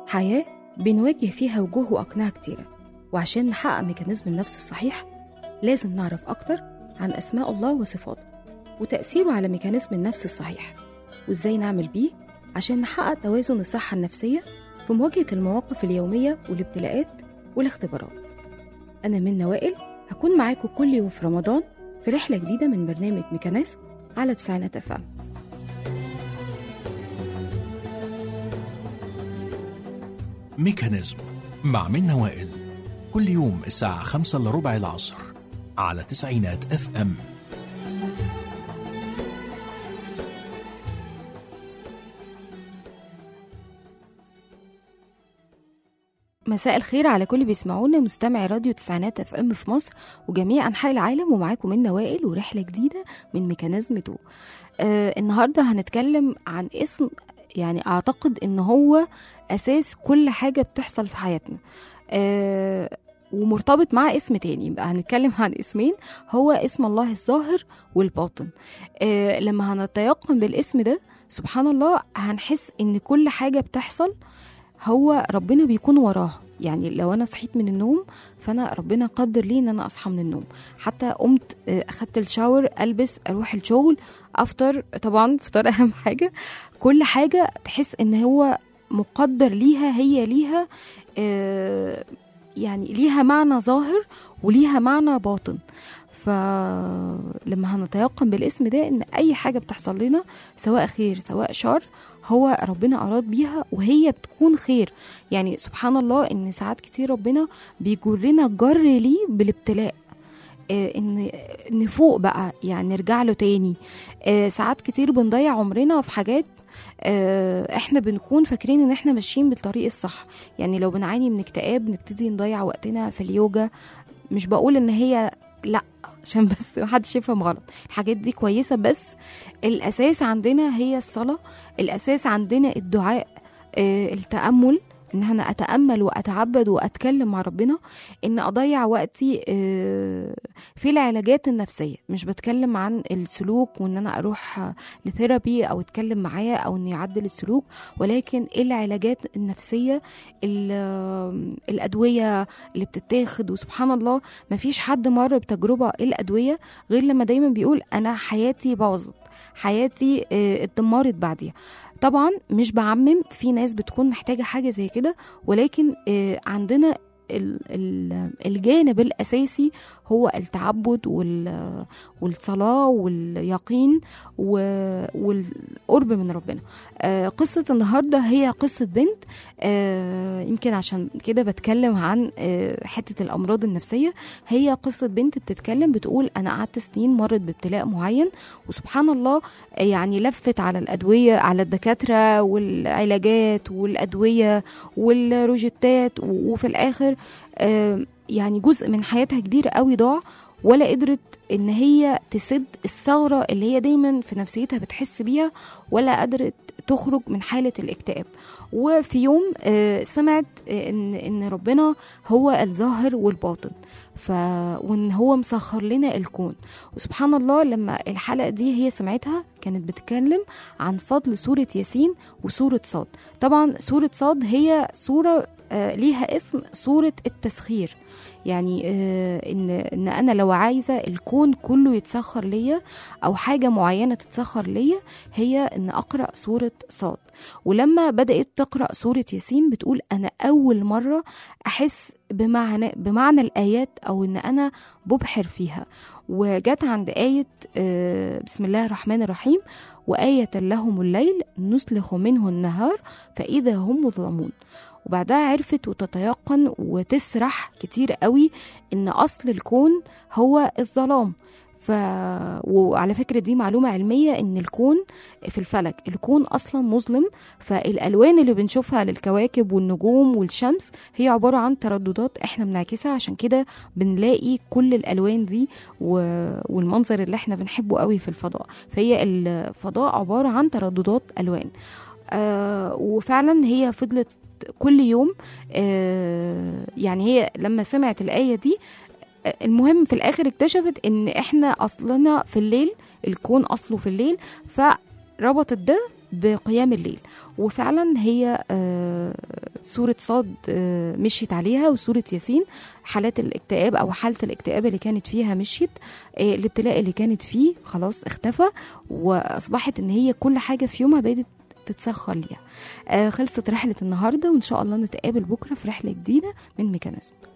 حياة بنواجه فيها وجوه وأقنعة كتيرة وعشان نحقق ميكانيزم النفس الصحيح لازم نعرف أكتر عن أسماء الله وصفاته وتأثيره على ميكانيزم النفس الصحيح وإزاي نعمل بيه عشان نحقق توازن الصحة النفسية في مواجهة المواقف اليومية والابتلاءات والاختبارات أنا من وائل هكون معاكم كل يوم في رمضان في رحلة جديدة من برنامج ميكانيزم على تسعينات أفهم ميكانيزم مع منى وائل كل يوم الساعة خمسة إلا ربع العصر على تسعينات اف ام مساء الخير على كل بيسمعونا مستمعي راديو تسعينات اف ام في مصر وجميع انحاء العالم ومعاكم منى وائل ورحله جديده من ميكانيزم 2 آه النهارده هنتكلم عن اسم يعني اعتقد ان هو اساس كل حاجه بتحصل في حياتنا آه ومرتبط مع اسم تاني يبقى هنتكلم عن اسمين هو اسم الله الظاهر والباطن آه لما هنتيقن بالاسم ده سبحان الله هنحس ان كل حاجه بتحصل هو ربنا بيكون وراها يعني لو انا صحيت من النوم فانا ربنا قدر لي ان انا اصحى من النوم حتى قمت آه، اخدت الشاور البس اروح الشغل افطر طبعا فطار اهم حاجه كل حاجه تحس ان هو مقدر ليها هي ليها آه، يعني ليها معنى ظاهر وليها معنى باطن فلما هنتيقن بالاسم ده ان اي حاجه بتحصل لنا سواء خير سواء شر هو ربنا اراد بيها وهي بتكون خير يعني سبحان الله ان ساعات كتير ربنا بيجرنا جر ليه بالابتلاء آه، ان نفوق بقى يعني نرجع له تاني آه، ساعات كتير بنضيع عمرنا في حاجات آه، احنا بنكون فاكرين ان احنا ماشيين بالطريق الصح يعني لو بنعاني من اكتئاب نبتدي نضيع وقتنا في اليوجا مش بقول ان هي لا عشان بس محدش يفهم غلط الحاجات دي كويسة بس الأساس عندنا هي الصلاة الأساس عندنا الدعاء آه، التأمل ان انا اتامل واتعبد واتكلم مع ربنا ان اضيع وقتي آه، في العلاجات النفسيه مش بتكلم عن السلوك وان انا اروح لثيرابي او اتكلم معاه او انه يعدل السلوك ولكن إيه العلاجات النفسيه ال- الادويه اللي بتتاخد وسبحان الله ما فيش حد مر بتجربه الادويه غير لما دايما بيقول انا حياتي باظت حياتي آه، اتدمرت بعديها طبعا مش بعمم في ناس بتكون محتاجه حاجه زي كده ولكن آه، عندنا ال- ال- الجانب الاساسي هو التعبد وال- والصلاه واليقين و- والقرب من ربنا آه، قصه النهارده هي قصه بنت آه، يمكن عشان كده بتكلم عن آه، حته الامراض النفسيه هي قصه بنت بتتكلم بتقول انا قعدت سنين مرت بابتلاء معين وسبحان الله يعني لفت على الادويه على الدكاتره والعلاجات والادويه والروجيتات وفي الاخر آه، يعني جزء من حياتها كبير قوي ضاع ولا قدرت ان هي تسد الثغره اللي هي دايما في نفسيتها بتحس بيها ولا قدرت تخرج من حاله الاكتئاب وفي يوم آه، سمعت آه، ان ان ربنا هو الظاهر والباطن ف وان هو مسخر لنا الكون وسبحان الله لما الحلقه دي هي سمعتها كانت بتتكلم عن فضل سوره ياسين وسوره صاد طبعا سوره صاد هي سوره آه، ليها اسم سوره التسخير يعني آه، ان ان انا لو عايزه الكون كله يتسخر ليا او حاجه معينه تتسخر ليا هي ان اقرا سوره صاد ولما بدات تقرا سوره ياسين بتقول انا اول مره احس بمعنى بمعنى الايات او ان انا ببحر فيها وجت عند آية آه، بسم الله الرحمن الرحيم وآية لهم الليل نسلخ منه النهار فإذا هم مظلمون وبعدها عرفت وتتيقن وتسرح كتير قوي ان اصل الكون هو الظلام ف... وعلى فكرة دي معلومة علمية إن الكون في الفلك الكون أصلا مظلم فالألوان اللي بنشوفها للكواكب والنجوم والشمس هي عبارة عن ترددات إحنا بنعكسها عشان كده بنلاقي كل الألوان دي و... والمنظر اللي إحنا بنحبه قوي في الفضاء فهي الفضاء عبارة عن ترددات ألوان آه وفعلا هي فضلت كل يوم آه يعني هي لما سمعت الآية دي آه، المهم في الآخر اكتشفت إن إحنا أصلنا في الليل الكون أصله في الليل فربطت ده بقيام الليل وفعلا هي آه، سورة صاد آه، مشيت عليها وسورة ياسين حالات الاكتئاب أو حالة الاكتئاب اللي كانت فيها مشيت آه، الابتلاء اللي كانت فيه خلاص اختفى وأصبحت إن هي كل حاجة في يومها بدأت تتسخر ليها آه خلصت رحلة النهاردة وإن شاء الله نتقابل بكرة في رحلة جديدة من ميكانيزم